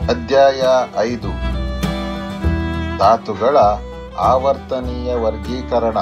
ಅಧ್ಯಾಯ ಐದು ಧಾತುಗಳ ಆವರ್ತನೀಯ ವರ್ಗೀಕರಣ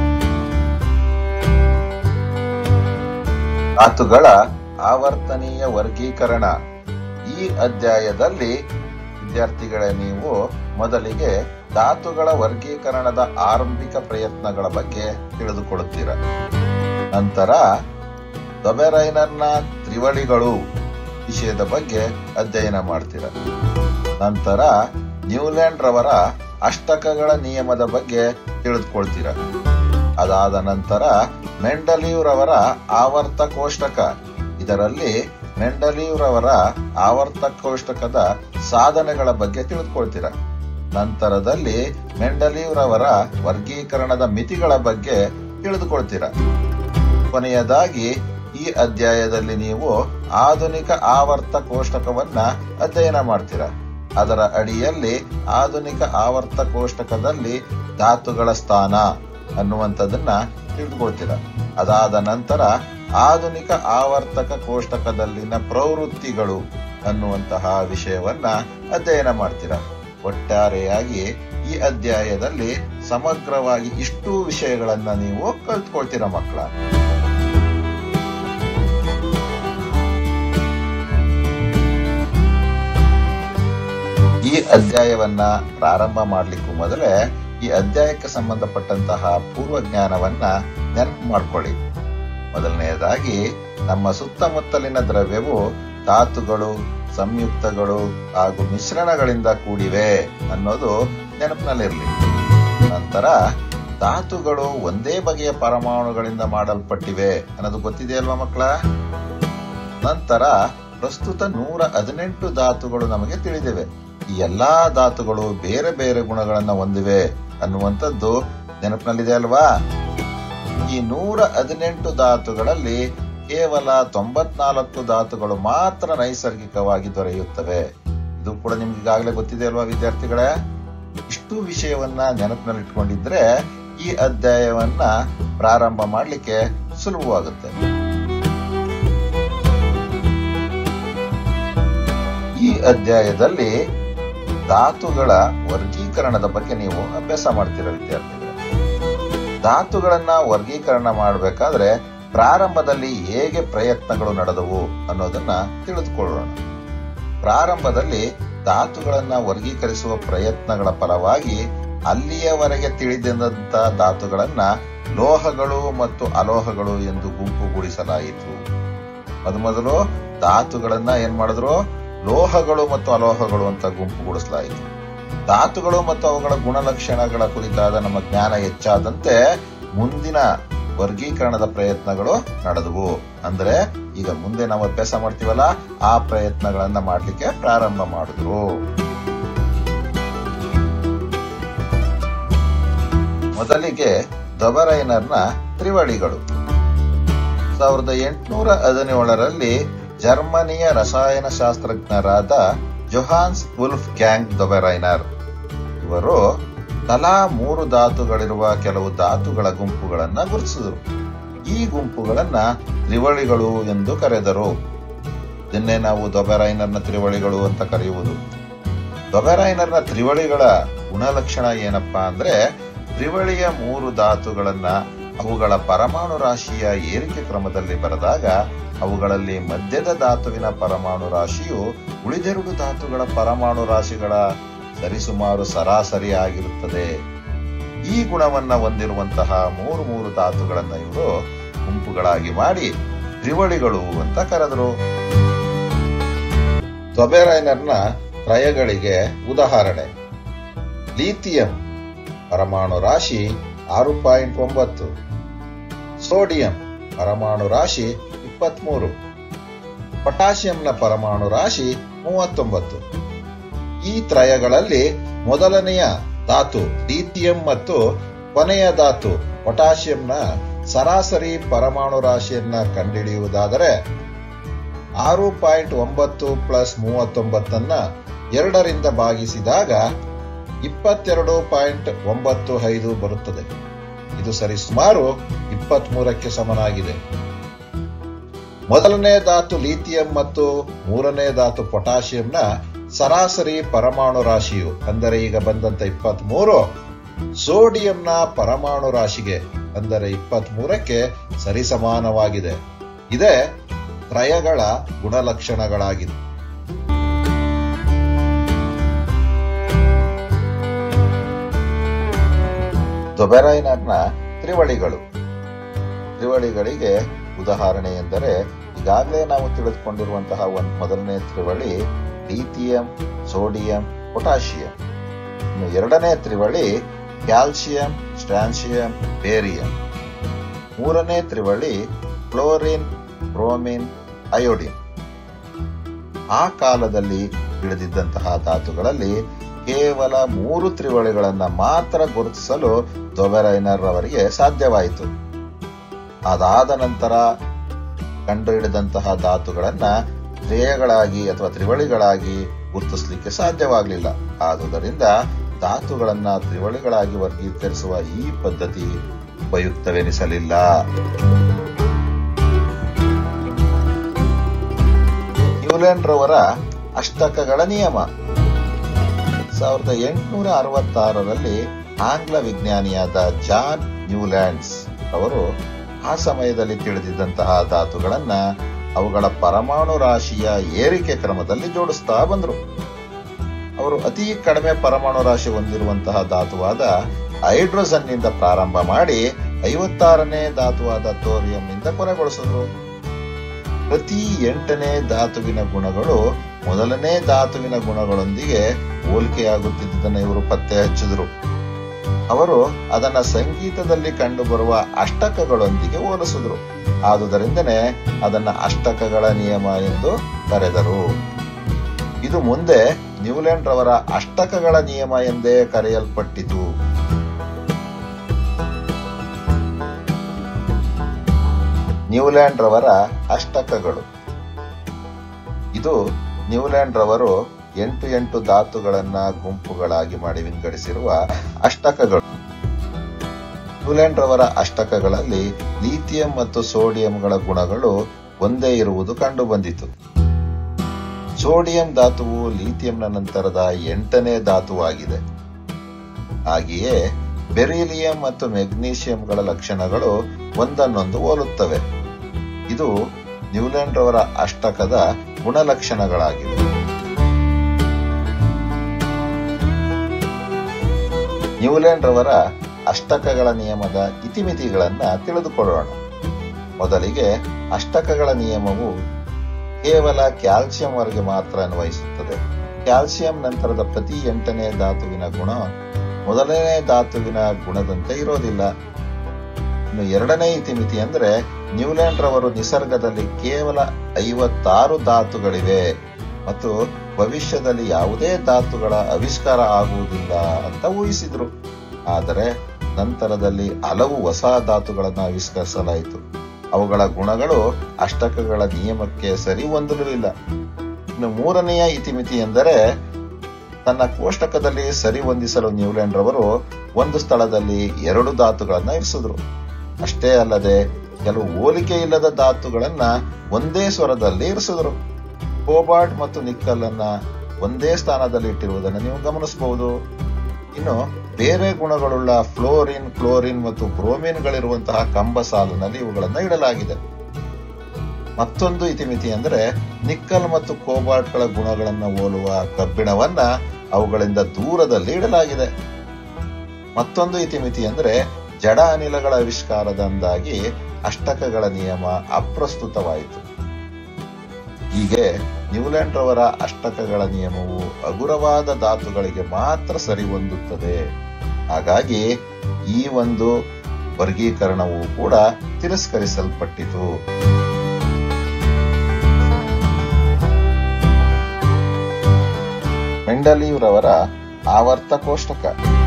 ಧಾತುಗಳ ಆವರ್ತನೀಯ ವರ್ಗೀಕರಣ ಈ ಅಧ್ಯಾಯದಲ್ಲಿ ವಿದ್ಯಾರ್ಥಿಗಳೇ ನೀವು ಮೊದಲಿಗೆ ಧಾತುಗಳ ವರ್ಗೀಕರಣದ ಆರಂಭಿಕ ಪ್ರಯತ್ನಗಳ ಬಗ್ಗೆ ತಿಳಿದುಕೊಳ್ಳುತ್ತೀರ ನಂತರ ದೊಬೆರೈನರ್ನ ತ್ರಿವಳಿಗಳು ವಿಷಯದ ಬಗ್ಗೆ ಅಧ್ಯಯನ ಮಾಡ್ತೀರ ನಂತರ ನ್ಯೂಲ್ಯಾಂಡ್ ರವರ ಅಷ್ಟಕಗಳ ನಿಯಮದ ಬಗ್ಗೆ ತಿಳಿದುಕೊಳ್ತೀರ ಅದಾದ ನಂತರ ಮೆಂಡಲೀವ್ ರವರ ಆವರ್ತ ಕೋಷ್ಟಕ ಇದರಲ್ಲಿ ಮೆಂಡಲೀವ್ ರವರ ಆವರ್ತ ಕೋಷ್ಟಕದ ಸಾಧನೆಗಳ ಬಗ್ಗೆ ತಿಳಿದುಕೊಳ್ತೀರ ನಂತರದಲ್ಲಿ ಮೆಂಡಲೀವ್ ರವರ ವರ್ಗೀಕರಣದ ಮಿತಿಗಳ ಬಗ್ಗೆ ತಿಳಿದುಕೊಳ್ತೀರ ಕೊನೆಯದಾಗಿ ಈ ಅಧ್ಯಾಯದಲ್ಲಿ ನೀವು ಆಧುನಿಕ ಆವರ್ತ ಕೋಷ್ಟಕವನ್ನ ಅಧ್ಯಯನ ಮಾಡ್ತೀರ ಅದರ ಅಡಿಯಲ್ಲಿ ಆಧುನಿಕ ಆವರ್ತ ಕೋಷ್ಟಕದಲ್ಲಿ ಧಾತುಗಳ ಸ್ಥಾನ ಅನ್ನುವಂಥದ್ದನ್ನ ತಿಳಿದುಕೊಳ್ತೀರ ಅದಾದ ನಂತರ ಆಧುನಿಕ ಆವರ್ತಕ ಕೋಷ್ಟಕದಲ್ಲಿನ ಪ್ರವೃತ್ತಿಗಳು ಅನ್ನುವಂತಹ ವಿಷಯವನ್ನ ಅಧ್ಯಯನ ಮಾಡ್ತೀರ ಒಟ್ಟಾರೆಯಾಗಿ ಈ ಅಧ್ಯಾಯದಲ್ಲಿ ಸಮಗ್ರವಾಗಿ ಇಷ್ಟು ವಿಷಯಗಳನ್ನ ನೀವು ಕಲ್ತ್ಕೊಳ್ತೀರ ಮಕ್ಕಳ ಈ ಅಧ್ಯಾಯವನ್ನ ಪ್ರಾರಂಭ ಮಾಡ್ಲಿಕ್ಕೂ ಮೊದಲೇ ಈ ಅಧ್ಯಾಯಕ್ಕೆ ಸಂಬಂಧಪಟ್ಟಂತಹ ಪೂರ್ವ ಜ್ಞಾನವನ್ನ ನೆನಪು ಮಾಡ್ಕೊಳ್ಳಿ ಮೊದಲನೆಯದಾಗಿ ನಮ್ಮ ಸುತ್ತಮುತ್ತಲಿನ ದ್ರವ್ಯವು ಧಾತುಗಳು ಸಂಯುಕ್ತಗಳು ಹಾಗೂ ಮಿಶ್ರಣಗಳಿಂದ ಕೂಡಿವೆ ಅನ್ನೋದು ನೆನಪಿನಲ್ಲಿರಲಿ ನಂತರ ಧಾತುಗಳು ಒಂದೇ ಬಗೆಯ ಪರಮಾಣುಗಳಿಂದ ಮಾಡಲ್ಪಟ್ಟಿವೆ ಅನ್ನೋದು ಗೊತ್ತಿದೆಯಲ್ವಾ ಮಕ್ಕಳ ನಂತರ ಪ್ರಸ್ತುತ ನೂರ ಹದಿನೆಂಟು ಧಾತುಗಳು ನಮಗೆ ತಿಳಿದಿವೆ ಈ ಎಲ್ಲಾ ಧಾತುಗಳು ಬೇರೆ ಬೇರೆ ಗುಣಗಳನ್ನ ಹೊಂದಿವೆ ಅನ್ನುವಂಥದ್ದು ನೆನಪಿನಲ್ಲಿದೆ ಅಲ್ವಾ ಈ ನೂರ ಹದಿನೆಂಟು ಧಾತುಗಳಲ್ಲಿ ಕೇವಲ ತೊಂಬತ್ನಾಲ್ಕು ಧಾತುಗಳು ಮಾತ್ರ ನೈಸರ್ಗಿಕವಾಗಿ ದೊರೆಯುತ್ತವೆ ಇದು ಕೂಡ ನಿಮ್ಗೆ ಈಗಾಗಲೇ ಗೊತ್ತಿದೆ ಅಲ್ವಾ ವಿದ್ಯಾರ್ಥಿಗಳೇ ಇಷ್ಟು ವಿಷಯವನ್ನ ನೆನಪಿನಲ್ಲಿಟ್ಕೊಂಡಿದ್ರೆ ಈ ಅಧ್ಯಾಯವನ್ನ ಪ್ರಾರಂಭ ಮಾಡಲಿಕ್ಕೆ ಸುಲಭವಾಗುತ್ತೆ ಈ ಅಧ್ಯಾಯದಲ್ಲಿ ಧಾತುಗಳ ವರ್ಗೀಕರಣದ ಬಗ್ಗೆ ನೀವು ಅಭ್ಯಾಸ ಮಾಡ್ತೀರ ವಿದ್ಯಾರ್ಥಿಗಳು ಧಾತುಗಳನ್ನ ವರ್ಗೀಕರಣ ಮಾಡಬೇಕಾದ್ರೆ ಪ್ರಾರಂಭದಲ್ಲಿ ಹೇಗೆ ಪ್ರಯತ್ನಗಳು ನಡೆದವು ಅನ್ನೋದನ್ನ ತಿಳಿದುಕೊಳ್ಳೋಣ ಪ್ರಾರಂಭದಲ್ಲಿ ಧಾತುಗಳನ್ನ ವರ್ಗೀಕರಿಸುವ ಪ್ರಯತ್ನಗಳ ಫಲವಾಗಿ ಅಲ್ಲಿಯವರೆಗೆ ತಿಳಿದಂತ ಧಾತುಗಳನ್ನ ಲೋಹಗಳು ಮತ್ತು ಅಲೋಹಗಳು ಎಂದು ಗುಂಪುಗೂಡಿಸಲಾಯಿತು ಮೊದಮೊದಲು ಧಾತುಗಳನ್ನ ಏನ್ ಮಾಡಿದ್ರು ಲೋಹಗಳು ಮತ್ತು ಅಲೋಹಗಳು ಅಂತ ಗುಂಪುಗೂಡಿಸಲಾಯಿತು ಧಾತುಗಳು ಮತ್ತು ಅವುಗಳ ಗುಣಲಕ್ಷಣಗಳ ಕುರಿತಾದ ನಮ್ಮ ಜ್ಞಾನ ಹೆಚ್ಚಾದಂತೆ ಮುಂದಿನ ವರ್ಗೀಕರಣದ ಪ್ರಯತ್ನಗಳು ನಡೆದವು ಅಂದ್ರೆ ಈಗ ಮುಂದೆ ನಾವು ಅಭ್ಯಾಸ ಮಾಡ್ತೀವಲ್ಲ ಆ ಪ್ರಯತ್ನಗಳನ್ನ ಮಾಡ್ಲಿಕ್ಕೆ ಪ್ರಾರಂಭ ಮಾಡಿದ್ರು ಮೊದಲಿಗೆ ದೊಬರೈನರ್ನ ತ್ರಿವಳಿಗಳು ಸಾವಿರದ ಎಂಟುನೂರ ಹದಿನೇಳರಲ್ಲಿ ಜರ್ಮನಿಯ ರಸಾಯನಶಾಸ್ತ್ರಜ್ಞರಾದ ಜೊಹಾನ್ಸ್ ವುಲ್ಫ್ ಗ್ಯಾಂಗ್ ದೊಬೆರೈನರ್ ಇವರು ತಲಾ ಮೂರು ಧಾತುಗಳಿರುವ ಕೆಲವು ಧಾತುಗಳ ಗುಂಪುಗಳನ್ನ ಗುರುತಿಸಿದರು ಈ ಗುಂಪುಗಳನ್ನ ತ್ರಿವಳಿಗಳು ಎಂದು ಕರೆದರು ಇದನ್ನೇ ನಾವು ದೊಬೆರೈನರ್ನ ತ್ರಿವಳಿಗಳು ಅಂತ ಕರೆಯುವುದು ದೊಬೆರೈನರ್ನ ತ್ರಿವಳಿಗಳ ಗುಣಲಕ್ಷಣ ಏನಪ್ಪಾ ಅಂದ್ರೆ ತ್ರಿವಳಿಯ ಮೂರು ಧಾತುಗಳನ್ನ ಅವುಗಳ ಪರಮಾಣು ರಾಶಿಯ ಏರಿಕೆ ಕ್ರಮದಲ್ಲಿ ಬರೆದಾಗ ಅವುಗಳಲ್ಲಿ ಮಧ್ಯದ ಧಾತುವಿನ ಪರಮಾಣು ರಾಶಿಯು ಉಳಿದೆರಡು ಧಾತುಗಳ ಪರಮಾಣು ರಾಶಿಗಳ ಸರಿಸುಮಾರು ಸರಾಸರಿ ಆಗಿರುತ್ತದೆ ಈ ಗುಣವನ್ನ ಹೊಂದಿರುವಂತಹ ಮೂರು ಮೂರು ಧಾತುಗಳನ್ನ ಇವರು ಗುಂಪುಗಳಾಗಿ ಮಾಡಿ ತ್ರಿವಳಿಗಳು ಅಂತ ಕರೆದರು ತೊಬೆರೈನರ್ನ ತ್ರಯಗಳಿಗೆ ಉದಾಹರಣೆ ಲೀಥಿಯಂ ಪರಮಾಣು ರಾಶಿ ಆರು ಪಾಯಿಂಟ್ ಒಂಬತ್ತು ಸೋಡಿಯಂ ಪರಮಾಣು ರಾಶಿ ಇಪ್ಪತ್ಮೂರು ಪೊಟ್ಯಾಷಿಯಂನ ಪರಮಾಣು ರಾಶಿ ಮೂವತ್ತೊಂಬತ್ತು ಈ ತ್ರಯಗಳಲ್ಲಿ ಮೊದಲನೆಯ ಧಾತು ಲೀಥಿಯಂ ಮತ್ತು ಕೊನೆಯ ಧಾತು ಪೊಟ್ಯಾಷಿಯಂನ ಸರಾಸರಿ ಪರಮಾಣು ರಾಶಿಯನ್ನ ಕಂಡುಹಿಡಿಯುವುದಾದರೆ ಆರು ಪಾಯಿಂಟ್ ಒಂಬತ್ತು ಪ್ಲಸ್ ಮೂವತ್ತೊಂಬತ್ತನ್ನ ಎರಡರಿಂದ ಭಾಗಿಸಿದಾಗ ಇಪ್ಪತ್ತೆರಡು ಪಾಯಿಂಟ್ ಒಂಬತ್ತು ಐದು ಬರುತ್ತದೆ ಇದು ಸರಿಸುಮಾರು ಇಪ್ಪತ್ತ್ ಮೂರಕ್ಕೆ ಸಮನಾಗಿದೆ ಮೊದಲನೇ ಧಾತು ಲೀಥಿಯಂ ಮತ್ತು ಮೂರನೇ ಧಾತು ಪೊಟ್ಯಾಷಿಯಂನ ಸರಾಸರಿ ಪರಮಾಣು ರಾಶಿಯು ಅಂದರೆ ಈಗ ಬಂದಂತ ಇಪ್ಪತ್ತ್ ಮೂರು ಸೋಡಿಯಂನ ಪರಮಾಣು ರಾಶಿಗೆ ಅಂದರೆ ಇಪ್ಪತ್ತ್ ಮೂರಕ್ಕೆ ಸರಿಸಮಾನವಾಗಿದೆ ಇದೇ ತ್ರಯಗಳ ಗುಣಲಕ್ಷಣಗಳಾಗಿದೆ ದೊಬೆರೈನರ್ನ ತ್ರಿವಳಿಗಳು ತ್ರಿವಳಿಗಳಿಗೆ ಉದಾಹರಣೆ ಎಂದರೆ ಈಗಾಗಲೇ ನಾವು ತಿಳಿದುಕೊಂಡಿರುವಂತಹ ಒಂದು ಮೊದಲನೇ ತ್ರಿವಳಿ ಲಿಥಿಯಂ ಸೋಡಿಯಂ ಪೊಟ್ಯಾಷಿಯಂ ಇನ್ನು ಎರಡನೇ ತ್ರಿವಳಿ ಕ್ಯಾಲ್ಸಿಯಂ ಸ್ಟ್ರಾನ್ಸಿಯಂ ಬೇರಿಯಂ ಮೂರನೇ ತ್ರಿವಳಿ ಕ್ಲೋರಿನ್ ಬ್ರೋಮಿನ್ ಅಯೋಡಿನ್ ಆ ಕಾಲದಲ್ಲಿ ತಿಳಿದಿದ್ದಂತಹ ಧಾತುಗಳಲ್ಲಿ ಕೇವಲ ಮೂರು ತ್ರಿವಳಿಗಳನ್ನ ಮಾತ್ರ ಗುರುತಿಸಲು ದೊಬೆರೈನರ್ ಅವರಿಗೆ ಸಾಧ್ಯವಾಯಿತು ಅದಾದ ನಂತರ ಕಂಡುಹಿಡಿದಂತಹ ಧಾತುಗಳನ್ನ ತ್ರೇಯಗಳಾಗಿ ಅಥವಾ ತ್ರಿವಳಿಗಳಾಗಿ ಗುರುತಿಸಲಿಕ್ಕೆ ಸಾಧ್ಯವಾಗಲಿಲ್ಲ ಆದುದರಿಂದ ಧಾತುಗಳನ್ನ ತ್ರಿವಳಿಗಳಾಗಿ ವರ್ಗೀಕರಿಸುವ ಈ ಪದ್ಧತಿ ಉಪಯುಕ್ತವೆನಿಸಲಿಲ್ಲ ನ್ಯೂಲ್ಯಾಂಡ್ ರವರ ಅಷ್ಟಕಗಳ ನಿಯಮ ಸಾವಿರದ ಎಂಟುನೂರ ಅರವತ್ತಾರರಲ್ಲಿ ಆಂಗ್ಲ ವಿಜ್ಞಾನಿಯಾದ ಜಾನ್ ನ್ಯೂಲ್ಯಾಂಡ್ಸ್ ಅವರು ಆ ಸಮಯದಲ್ಲಿ ತಿಳಿದಿದ್ದಂತಹ ಧಾತುಗಳನ್ನ ಅವುಗಳ ಪರಮಾಣು ರಾಶಿಯ ಏರಿಕೆ ಕ್ರಮದಲ್ಲಿ ಜೋಡಿಸ್ತಾ ಬಂದರು ಅವರು ಅತಿ ಕಡಿಮೆ ಪರಮಾಣು ರಾಶಿ ಹೊಂದಿರುವಂತಹ ಧಾತುವಾದ ಹೈಡ್ರೋಜನ್ನಿಂದ ಪ್ರಾರಂಭ ಮಾಡಿ ಐವತ್ತಾರನೇ ಧಾತುವಾದ ಥೋರಿಯಂನಿಂದ ಕೊನೆಗೊಳಿಸಿದ್ರು ಪ್ರತಿ ಎಂಟನೇ ಧಾತುವಿನ ಗುಣಗಳು ಮೊದಲನೇ ಧಾತುವಿನ ಗುಣಗಳೊಂದಿಗೆ ಹೋಲಿಕೆಯಾಗುತ್ತಿದ್ದುದನ್ನು ಇವರು ಪತ್ತೆ ಹಚ್ಚಿದ್ರು ಅವರು ಅದನ್ನ ಸಂಗೀತದಲ್ಲಿ ಕಂಡುಬರುವ ಅಷ್ಟಕಗಳೊಂದಿಗೆ ಹೋಲಿಸಿದ್ರು ಆದುದರಿಂದನೇ ಅದನ್ನ ಅಷ್ಟಕಗಳ ನಿಯಮ ಎಂದು ಕರೆದರು ಇದು ಮುಂದೆ ನ್ಯೂಲ್ಯಾಂಡ್ ರವರ ಅಷ್ಟಕಗಳ ನಿಯಮ ಎಂದೇ ಕರೆಯಲ್ಪಟ್ಟಿತು ನ್ಯೂಲ್ಯಾಂಡ್ ರವರ ಅಷ್ಟಕಗಳು ಇದು ನ್ಯೂಲ್ಯಾಂಡ್ ರವರು ಎಂಟು ಎಂಟು ಧಾತುಗಳನ್ನ ಗುಂಪುಗಳಾಗಿ ಮಾಡಿ ವಿಂಗಡಿಸಿರುವ ಅಷ್ಟಕಗಳು ನ್ಯೂಲ್ಯಾಂಡ್ ರವರ ಅಷ್ಟಕಗಳಲ್ಲಿ ಲಿಥಿಯಂ ಮತ್ತು ಸೋಡಿಯಂಗಳ ಗುಣಗಳು ಒಂದೇ ಇರುವುದು ಕಂಡುಬಂದಿತು ಸೋಡಿಯಂ ಧಾತುವು ಲಿಥಿಯಂನ ನಂತರದ ಎಂಟನೇ ಧಾತುವಾಗಿದೆ ಹಾಗೆಯೇ ಬೆರಿಲಿಯಂ ಮತ್ತು ಮೆಗ್ನೀಷಿಯಂಗಳ ಲಕ್ಷಣಗಳು ಒಂದನ್ನೊಂದು ಹೋಲುತ್ತವೆ ಇದು ನ್ಯೂಲ್ಯಾಂಡ್ ರವರ ಅಷ್ಟಕದ ಗುಣಲಕ್ಷಣಗಳಾಗಿವೆ ನ್ಯೂಲ್ಯಾಂಡ್ ರವರ ಅಷ್ಟಕಗಳ ನಿಯಮದ ಇತಿಮಿತಿಗಳನ್ನ ತಿಳಿದುಕೊಳ್ಳೋಣ ಮೊದಲಿಗೆ ಅಷ್ಟಕಗಳ ನಿಯಮವು ಕೇವಲ ಕ್ಯಾಲ್ಸಿಯಂ ವರೆಗೆ ಮಾತ್ರ ಅನ್ವಯಿಸುತ್ತದೆ ಕ್ಯಾಲ್ಸಿಯಂ ನಂತರದ ಪ್ರತಿ ಎಂಟನೇ ಧಾತುವಿನ ಗುಣ ಮೊದಲನೇ ಧಾತುವಿನ ಗುಣದಂತೆ ಇರೋದಿಲ್ಲ ಇನ್ನು ಎರಡನೇ ಇತಿಮಿತಿ ಅಂದ್ರೆ ನ್ಯೂಲ್ಯಾಂಡ್ ರವರು ನಿಸರ್ಗದಲ್ಲಿ ಕೇವಲ ಐವತ್ತಾರು ಧಾತುಗಳಿವೆ ಮತ್ತು ಭವಿಷ್ಯದಲ್ಲಿ ಯಾವುದೇ ಧಾತುಗಳ ಆವಿಷ್ಕಾರ ಆಗುವುದಿಲ್ಲ ಅಂತ ಊಹಿಸಿದ್ರು ಆದರೆ ನಂತರದಲ್ಲಿ ಹಲವು ಹೊಸ ಧಾತುಗಳನ್ನು ಆವಿಷ್ಕರಿಸಲಾಯಿತು ಅವುಗಳ ಗುಣಗಳು ಅಷ್ಟಕಗಳ ನಿಯಮಕ್ಕೆ ಸರಿ ಹೊಂದಲಿಲ್ಲ ಇನ್ನು ಮೂರನೆಯ ಇತಿಮಿತಿ ಎಂದರೆ ತನ್ನ ಕೋಷ್ಟಕದಲ್ಲಿ ಸರಿ ಹೊಂದಿಸಲು ನ್ಯೂಲ್ಯಾಂಡ್ ರವರು ಒಂದು ಸ್ಥಳದಲ್ಲಿ ಎರಡು ಧಾತುಗಳನ್ನ ಇರಿಸಿದ್ರು ಅಷ್ಟೇ ಅಲ್ಲದೆ ಕೆಲವು ಹೋಲಿಕೆ ಇಲ್ಲದ ಧಾತುಗಳನ್ನ ಒಂದೇ ಸ್ವರದಲ್ಲಿ ಇರಿಸಿದ್ರು ಕೋಬಾಲ್ಟ್ ಮತ್ತು ನಿಕ್ಕಲ್ ಅನ್ನ ಒಂದೇ ಸ್ಥಾನದಲ್ಲಿ ಇಟ್ಟಿರುವುದನ್ನು ನೀವು ಗಮನಿಸಬಹುದು ಇನ್ನು ಬೇರೆ ಗುಣಗಳುಳ್ಳ ಫ್ಲೋರಿನ್ ಕ್ಲೋರಿನ್ ಮತ್ತು ಬ್ರೋಮಿನ್ಗಳಿರುವಂತಹ ಕಂಬ ಸಾಲಿನಲ್ಲಿ ಇವುಗಳನ್ನ ಇಡಲಾಗಿದೆ ಮತ್ತೊಂದು ಇತಿಮಿತಿ ಅಂದ್ರೆ ನಿಕ್ಕಲ್ ಮತ್ತು ಕೋಬಾಲ್ಟ್ಗಳ ಗುಣಗಳನ್ನ ಹೋಲುವ ಕಬ್ಬಿಣವನ್ನ ಅವುಗಳಿಂದ ದೂರದಲ್ಲಿ ಇಡಲಾಗಿದೆ ಮತ್ತೊಂದು ಇತಿಮಿತಿ ಅಂದ್ರೆ ಜಡ ಅನಿಲಗಳ ಆವಿಷ್ಕಾರದಿಂದಾಗಿ ಅಷ್ಟಕಗಳ ನಿಯಮ ಅಪ್ರಸ್ತುತವಾಯಿತು ಹೀಗೆ ನ್ಯೂಲ್ಯಾಂಡ್ ರವರ ಅಷ್ಟಕಗಳ ನಿಯಮವು ಹಗುರವಾದ ಧಾತುಗಳಿಗೆ ಮಾತ್ರ ಸರಿ ಹೊಂದುತ್ತದೆ ಹಾಗಾಗಿ ಈ ಒಂದು ವರ್ಗೀಕರಣವು ಕೂಡ ತಿರಸ್ಕರಿಸಲ್ಪಟ್ಟಿತು ಮೆಂಡಲೀವ್ರವರ ಆವರ್ತ ಕೋಷ್ಟಕ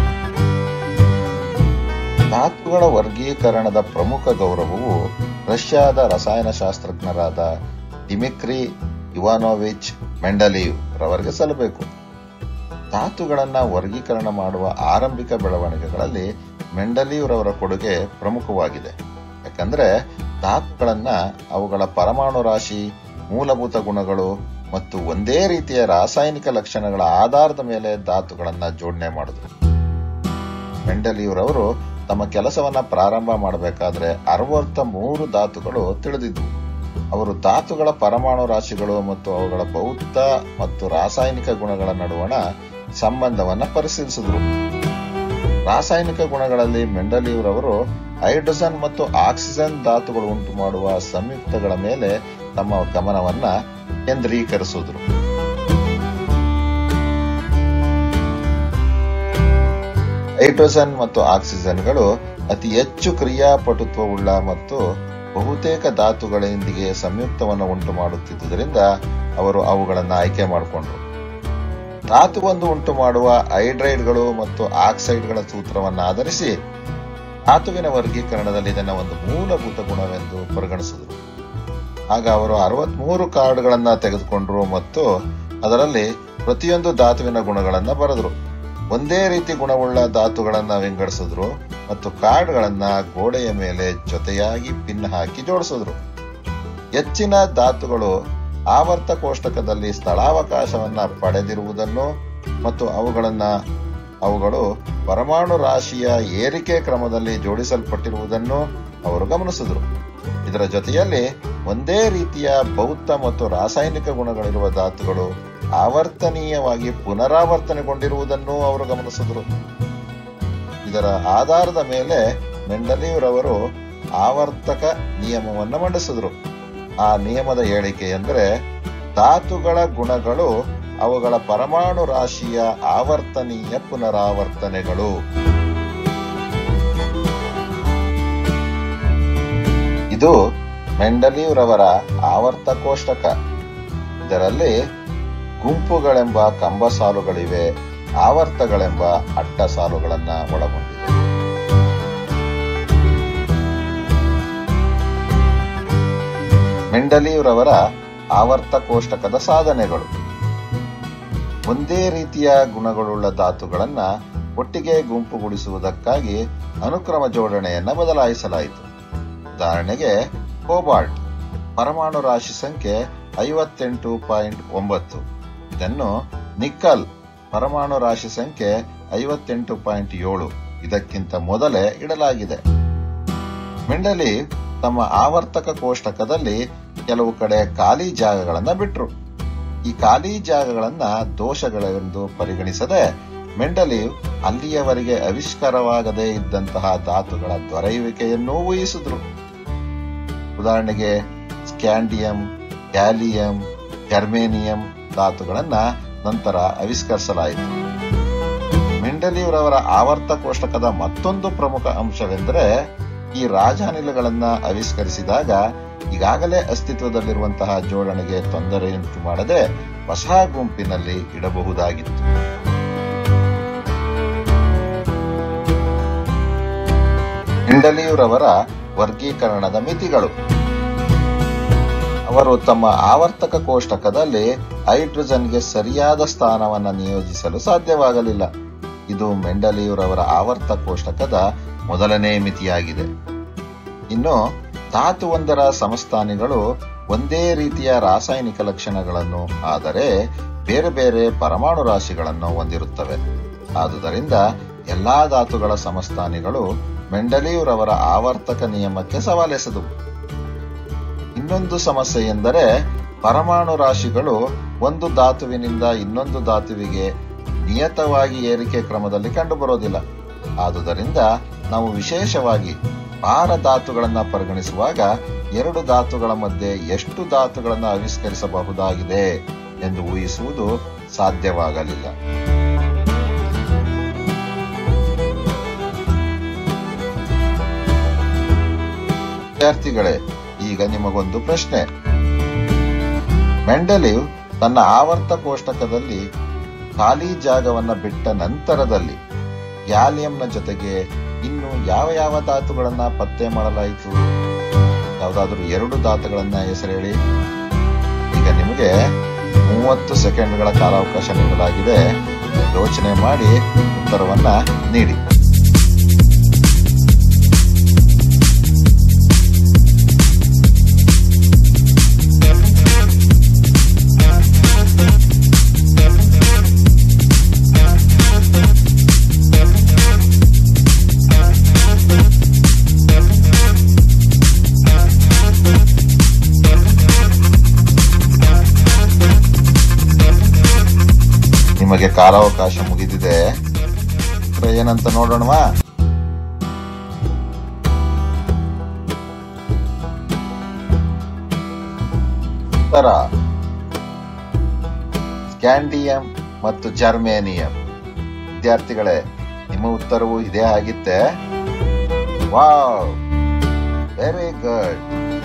ಧಾತುಗಳ ವರ್ಗೀಕರಣದ ಪ್ರಮುಖ ಗೌರವವು ರಷ್ಯಾದ ರಸಾಯನಶಾಸ್ತ್ರಜ್ಞರಾದ ಡಿಮಿಕ್ರಿ ಇವಾನೋವಿಚ್ ಮೆಂಡಲೀವ್ ರವರಿಗೆ ಸಲ್ಲಬೇಕು ಧಾತುಗಳನ್ನ ವರ್ಗೀಕರಣ ಮಾಡುವ ಆರಂಭಿಕ ಬೆಳವಣಿಗೆಗಳಲ್ಲಿ ಮೆಂಡಲೀವ್ ರವರ ಕೊಡುಗೆ ಪ್ರಮುಖವಾಗಿದೆ ಯಾಕಂದ್ರೆ ಧಾತುಗಳನ್ನ ಅವುಗಳ ಪರಮಾಣು ರಾಶಿ ಮೂಲಭೂತ ಗುಣಗಳು ಮತ್ತು ಒಂದೇ ರೀತಿಯ ರಾಸಾಯನಿಕ ಲಕ್ಷಣಗಳ ಆಧಾರದ ಮೇಲೆ ಧಾತುಗಳನ್ನ ಜೋಡಣೆ ಮಾಡಿದ್ರು ಮೆಂಡಲಿಯವರವರು ತಮ್ಮ ಕೆಲಸವನ್ನ ಪ್ರಾರಂಭ ಮಾಡಬೇಕಾದ್ರೆ ಅರವತ್ತ ಮೂರು ಧಾತುಗಳು ತಿಳಿದಿದ್ವು ಅವರು ಧಾತುಗಳ ಪರಮಾಣು ರಾಶಿಗಳು ಮತ್ತು ಅವುಗಳ ಭೌತ ಮತ್ತು ರಾಸಾಯನಿಕ ಗುಣಗಳ ನಡುವಣ ಸಂಬಂಧವನ್ನ ಪರಿಶೀಲಿಸಿದ್ರು ರಾಸಾಯನಿಕ ಗುಣಗಳಲ್ಲಿ ಮೆಂಡಲಿಯವರವರು ಹೈಡ್ರೋಜನ್ ಮತ್ತು ಆಕ್ಸಿಜನ್ ಧಾತುಗಳು ಉಂಟು ಮಾಡುವ ಸಂಯುಕ್ತಗಳ ಮೇಲೆ ತಮ್ಮ ಗಮನವನ್ನ ಕೇಂದ್ರೀಕರಿಸಿದ್ರು ಹೈಡ್ರೋಜನ್ ಮತ್ತು ಆಕ್ಸಿಜನ್ಗಳು ಅತಿ ಹೆಚ್ಚು ಕ್ರಿಯಾಪಟುತ್ವವುಳ್ಳ ಮತ್ತು ಬಹುತೇಕ ಧಾತುಗಳೊಂದಿಗೆ ಸಂಯುಕ್ತವನ್ನು ಉಂಟು ಮಾಡುತ್ತಿದ್ದುದರಿಂದ ಅವರು ಅವುಗಳನ್ನು ಆಯ್ಕೆ ಮಾಡಿಕೊಂಡ್ರು ಧಾತುವೊಂದು ಉಂಟು ಮಾಡುವ ಹೈಡ್ರೈಡ್ಗಳು ಮತ್ತು ಆಕ್ಸೈಡ್ಗಳ ಸೂತ್ರವನ್ನು ಆಧರಿಸಿ ಧಾತುವಿನ ವರ್ಗೀಕರಣದಲ್ಲಿ ಇದನ್ನು ಒಂದು ಮೂಲಭೂತ ಗುಣವೆಂದು ಪರಿಗಣಿಸಿದರು ಆಗ ಅವರು ಅರವತ್ಮೂರು ಕಾರ್ಡ್ಗಳನ್ನ ತೆಗೆದುಕೊಂಡ್ರು ಮತ್ತು ಅದರಲ್ಲಿ ಪ್ರತಿಯೊಂದು ಧಾತುವಿನ ಗುಣಗಳನ್ನ ಬರೆದ್ರು ಒಂದೇ ರೀತಿ ಗುಣವುಳ್ಳ ಧಾತುಗಳನ್ನ ವಿಂಗಡಿಸಿದ್ರು ಮತ್ತು ಕಾರ್ಡ್ಗಳನ್ನ ಗೋಡೆಯ ಮೇಲೆ ಜೊತೆಯಾಗಿ ಪಿನ್ ಹಾಕಿ ಜೋಡಿಸಿದ್ರು ಹೆಚ್ಚಿನ ಧಾತುಗಳು ಆವರ್ತ ಕೋಷ್ಟಕದಲ್ಲಿ ಸ್ಥಳಾವಕಾಶವನ್ನ ಪಡೆದಿರುವುದನ್ನು ಮತ್ತು ಅವುಗಳನ್ನ ಅವುಗಳು ಪರಮಾಣು ರಾಶಿಯ ಏರಿಕೆ ಕ್ರಮದಲ್ಲಿ ಜೋಡಿಸಲ್ಪಟ್ಟಿರುವುದನ್ನು ಅವರು ಗಮನಿಸಿದ್ರು ಇದರ ಜೊತೆಯಲ್ಲಿ ಒಂದೇ ರೀತಿಯ ಭೌತ ಮತ್ತು ರಾಸಾಯನಿಕ ಗುಣಗಳಿರುವ ಧಾತುಗಳು ಆವರ್ತನೀಯವಾಗಿ ಪುನರಾವರ್ತನೆಗೊಂಡಿರುವುದನ್ನು ಅವರು ಗಮನಿಸಿದ್ರು ಇದರ ಆಧಾರದ ಮೇಲೆ ಮೆಂಡಲಿಯವರವರು ಆವರ್ತಕ ನಿಯಮವನ್ನು ಮಂಡಿಸಿದ್ರು ಆ ನಿಯಮದ ಹೇಳಿಕೆ ಎಂದರೆ ಧಾತುಗಳ ಗುಣಗಳು ಅವುಗಳ ಪರಮಾಣು ರಾಶಿಯ ಆವರ್ತನೀಯ ಪುನರಾವರ್ತನೆಗಳು ಇದು ಮೆಂಡಲಿಯವರವರ ಆವರ್ತ ಕೋಷ್ಟಕ ಇದರಲ್ಲಿ ಗುಂಪುಗಳೆಂಬ ಕಂಬ ಸಾಲುಗಳಿವೆ ಆವರ್ತಗಳೆಂಬ ಅಡ್ಡ ಸಾಲುಗಳನ್ನ ಒಳಗೊಂಡಿದೆ ಮೆಂಡಲಿಯವರವರ ಆವರ್ತ ಕೋಷ್ಟಕದ ಸಾಧನೆಗಳು ಒಂದೇ ರೀತಿಯ ಗುಣಗಳುಳ್ಳ ಧಾತುಗಳನ್ನ ಒಟ್ಟಿಗೆ ಗುಂಪುಗೂಡಿಸುವುದಕ್ಕಾಗಿ ಅನುಕ್ರಮ ಜೋಡಣೆಯನ್ನ ಬದಲಾಯಿಸಲಾಯಿತು ಉದಾಹರಣೆಗೆ ಕೋಬಾಲ್ಟ್ ಪರಮಾಣು ರಾಶಿ ಸಂಖ್ಯೆ ಐವತ್ತೆಂಟು ಪಾಯಿಂಟ್ ಒಂಬತ್ತು ಇದನ್ನು ನಿಕ್ಕಲ್ ಪರಮಾಣು ರಾಶಿ ಸಂಖ್ಯೆ ಐವತ್ತೆಂಟು ಪಾಯಿಂಟ್ ಏಳು ಇದಕ್ಕಿಂತ ಮೊದಲೇ ಇಡಲಾಗಿದೆ ಮೆಂಡಲಿ ತಮ್ಮ ಆವರ್ತಕ ಕೋಷ್ಟಕದಲ್ಲಿ ಕೆಲವು ಕಡೆ ಖಾಲಿ ಜಾಗಗಳನ್ನ ಬಿಟ್ರು ಈ ಖಾಲಿ ಜಾಗಗಳನ್ನ ದೋಷಗಳೆಂದು ಪರಿಗಣಿಸದೆ ಮೆಂಡಲಿ ಅಲ್ಲಿಯವರೆಗೆ ಆವಿಷ್ಕಾರವಾಗದೇ ಇದ್ದಂತಹ ಧಾತುಗಳ ದೊರೆಯುವಿಕೆಯನ್ನೂ ಊಹಿಸಿದ್ರು ಉದಾಹರಣೆಗೆ ಸ್ಕ್ಯಾಂಡಿಯಂ ಗ್ಯಾಲಿಯಂ ಜರ್ಮೇನಿಯಂ ಧಾತುಗಳನ್ನ ನಂತರ ಆವಿಷ್ಕರಿಸಲಾಯಿತು ಮೆಂಡಲಿಯವರವರ ಆವರ್ತ ಕೋಷ್ಟಕದ ಮತ್ತೊಂದು ಪ್ರಮುಖ ಅಂಶವೆಂದರೆ ಈ ರಾಜಾನಿಲಗಳನ್ನ ಆವಿಷ್ಕರಿಸಿದಾಗ ಈಗಾಗಲೇ ಅಸ್ತಿತ್ವದಲ್ಲಿರುವಂತಹ ಜೋಡಣೆಗೆ ತೊಂದರೆಯುಂಟು ಮಾಡದೆ ಹೊಸ ಗುಂಪಿನಲ್ಲಿ ಇಡಬಹುದಾಗಿತ್ತು ಮೆಂಡಲಿಯವರವರ ವರ್ಗೀಕರಣದ ಮಿತಿಗಳು ಅವರು ತಮ್ಮ ಆವರ್ತಕ ಕೋಷ್ಟಕದಲ್ಲಿ ಹೈಡ್ರೋಜನ್ಗೆ ಸರಿಯಾದ ಸ್ಥಾನವನ್ನ ನಿಯೋಜಿಸಲು ಸಾಧ್ಯವಾಗಲಿಲ್ಲ ಇದು ಮೆಂಡಲಿಯವರವರ ಆವರ್ತ ಕೋಷ್ಟಕದ ಮೊದಲನೇ ಮಿತಿಯಾಗಿದೆ ಇನ್ನು ಧಾತುವೊಂದರ ಸಮಸ್ಥಾನಿಗಳು ಒಂದೇ ರೀತಿಯ ರಾಸಾಯನಿಕ ಲಕ್ಷಣಗಳನ್ನು ಆದರೆ ಬೇರೆ ಬೇರೆ ಪರಮಾಣು ರಾಶಿಗಳನ್ನು ಹೊಂದಿರುತ್ತವೆ ಆದುದರಿಂದ ಎಲ್ಲಾ ಧಾತುಗಳ ಸಮಸ್ಥಾನಿಗಳು ಮೆಂಡಲಿಯವರವರ ಆವರ್ತಕ ನಿಯಮಕ್ಕೆ ಸವಾಲೆಸೆದವು ಇನ್ನೊಂದು ಸಮಸ್ಯೆ ಎಂದರೆ ಪರಮಾಣು ರಾಶಿಗಳು ಒಂದು ಧಾತುವಿನಿಂದ ಇನ್ನೊಂದು ಧಾತುವಿಗೆ ನಿಯತವಾಗಿ ಏರಿಕೆ ಕ್ರಮದಲ್ಲಿ ಕಂಡುಬರೋದಿಲ್ಲ ಆದುದರಿಂದ ನಾವು ವಿಶೇಷವಾಗಿ ಭಾರ ಧಾತುಗಳನ್ನ ಪರಿಗಣಿಸುವಾಗ ಎರಡು ಧಾತುಗಳ ಮಧ್ಯೆ ಎಷ್ಟು ಧಾತುಗಳನ್ನು ಆವಿಷ್ಕರಿಸಬಹುದಾಗಿದೆ ಎಂದು ಊಹಿಸುವುದು ಸಾಧ್ಯವಾಗಲಿಲ್ಲ ವಿದ್ಯಾರ್ಥಿಗಳೇ ಈಗ ನಿಮಗೊಂದು ಪ್ರಶ್ನೆ ಮೆಂಡಲಿವ್ ತನ್ನ ಆವರ್ತ ಕೋಷ್ಟಕದಲ್ಲಿ ಖಾಲಿ ಜಾಗವನ್ನ ಬಿಟ್ಟ ನಂತರದಲ್ಲಿ ಗ್ಯಾಲಿಯಂನ ಜೊತೆಗೆ ಇನ್ನು ಯಾವ ಯಾವ ಧಾತುಗಳನ್ನ ಪತ್ತೆ ಮಾಡಲಾಯಿತು ಯಾವುದಾದ್ರೂ ಎರಡು ಧಾತುಗಳನ್ನ ಹೆಸರು ಹೇಳಿ ಈಗ ನಿಮಗೆ ಮೂವತ್ತು ಸೆಕೆಂಡ್ಗಳ ಕಾಲಾವಕಾಶ ನೀಡಲಾಗಿದೆ ಯೋಚನೆ ಮಾಡಿ ಉತ್ತರವನ್ನ ನೀಡಿ ನಿಮಗೆ ಕಾಲಾವಕಾಶ ಮುಗಿದಿದೆ ಏನಂತ ನೋಡೋಣವಾ ಉತ್ತರ ಸ್ಕ್ಯಾಂಡಿಯಂ ಮತ್ತು ಜರ್ಮೇನಿಯಂ ವಿದ್ಯಾರ್ಥಿಗಳೇ ನಿಮ್ಮ ಉತ್ತರವು ಇದೇ ಆಗಿತ್ತೆ ವಾವ್ ವೆರಿ ಗುಡ್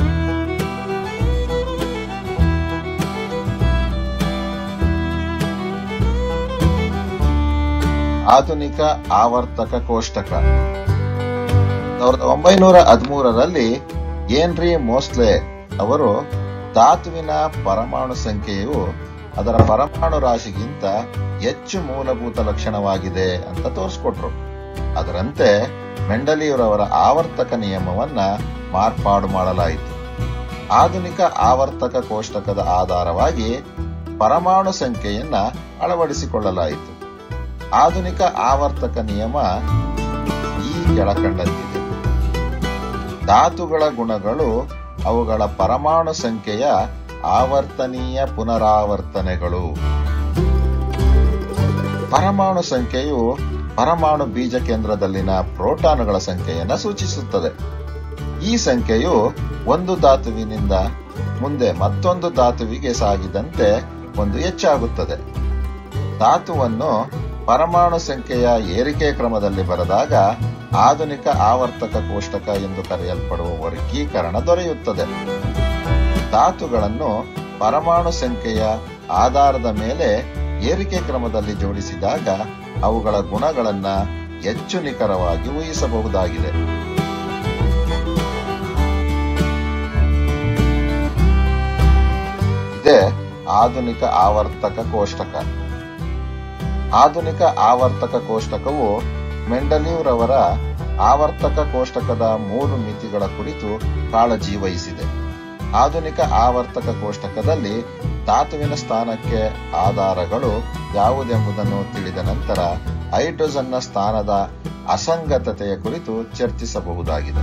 ಆಧುನಿಕ ಆವರ್ತಕ ಕೋಷ್ಟಕ ಸಾವಿರದ ಒಂಬೈನೂರ ಹದಿಮೂರರಲ್ಲಿ ಏನ್ರಿ ಮೋಸ್ಲೆ ಅವರು ಧಾತುವಿನ ಪರಮಾಣು ಸಂಖ್ಯೆಯು ಅದರ ಪರಮಾಣು ರಾಶಿಗಿಂತ ಹೆಚ್ಚು ಮೂಲಭೂತ ಲಕ್ಷಣವಾಗಿದೆ ಅಂತ ತೋರಿಸ್ಕೊಟ್ರು ಅದರಂತೆ ಮೆಂಡಲಿಯವರವರ ಆವರ್ತಕ ನಿಯಮವನ್ನ ಮಾರ್ಪಾಡು ಮಾಡಲಾಯಿತು ಆಧುನಿಕ ಆವರ್ತಕ ಕೋಷ್ಟಕದ ಆಧಾರವಾಗಿ ಪರಮಾಣು ಸಂಖ್ಯೆಯನ್ನ ಅಳವಡಿಸಿಕೊಳ್ಳಲಾಯಿತು ಆಧುನಿಕ ಆವರ್ತಕ ನಿಯಮ ಈ ಕೆಳಕಂಡಂತಿದೆ ಧಾತುಗಳ ಗುಣಗಳು ಅವುಗಳ ಪರಮಾಣು ಸಂಖ್ಯೆಯ ಆವರ್ತನೀಯ ಪುನರಾವರ್ತನೆಗಳು ಪರಮಾಣು ಸಂಖ್ಯೆಯು ಪರಮಾಣು ಬೀಜ ಕೇಂದ್ರದಲ್ಲಿನ ಪ್ರೋಟಾನುಗಳ ಸಂಖ್ಯೆಯನ್ನು ಸೂಚಿಸುತ್ತದೆ ಈ ಸಂಖ್ಯೆಯು ಒಂದು ಧಾತುವಿನಿಂದ ಮುಂದೆ ಮತ್ತೊಂದು ಧಾತುವಿಗೆ ಸಾಗಿದಂತೆ ಒಂದು ಹೆಚ್ಚಾಗುತ್ತದೆ ಧಾತುವನ್ನು ಪರಮಾಣು ಸಂಖ್ಯೆಯ ಏರಿಕೆ ಕ್ರಮದಲ್ಲಿ ಬರೆದಾಗ ಆಧುನಿಕ ಆವರ್ತಕ ಕೋಷ್ಟಕ ಎಂದು ಕರೆಯಲ್ಪಡುವ ವರ್ಗೀಕರಣ ದೊರೆಯುತ್ತದೆ ಧಾತುಗಳನ್ನು ಪರಮಾಣು ಸಂಖ್ಯೆಯ ಆಧಾರದ ಮೇಲೆ ಏರಿಕೆ ಕ್ರಮದಲ್ಲಿ ಜೋಡಿಸಿದಾಗ ಅವುಗಳ ಗುಣಗಳನ್ನ ಹೆಚ್ಚು ನಿಖರವಾಗಿ ಊಹಿಸಬಹುದಾಗಿದೆ ಇದೇ ಆಧುನಿಕ ಆವರ್ತಕ ಕೋಷ್ಟಕ ಆಧುನಿಕ ಆವರ್ತಕ ಕೋಷ್ಟಕವು ಮೆಂಡಲೀವ್ರವರ ಆವರ್ತಕ ಕೋಷ್ಟಕದ ಮೂರು ಮಿತಿಗಳ ಕುರಿತು ಕಾಳಜಿ ವಹಿಸಿದೆ ಆಧುನಿಕ ಆವರ್ತಕ ಕೋಷ್ಟಕದಲ್ಲಿ ಧಾತುವಿನ ಸ್ಥಾನಕ್ಕೆ ಆಧಾರಗಳು ಯಾವುದೆಂಬುದನ್ನು ತಿಳಿದ ನಂತರ ಹೈಡ್ರೋಜನ್ನ ಸ್ಥಾನದ ಅಸಂಗತತೆಯ ಕುರಿತು ಚರ್ಚಿಸಬಹುದಾಗಿದೆ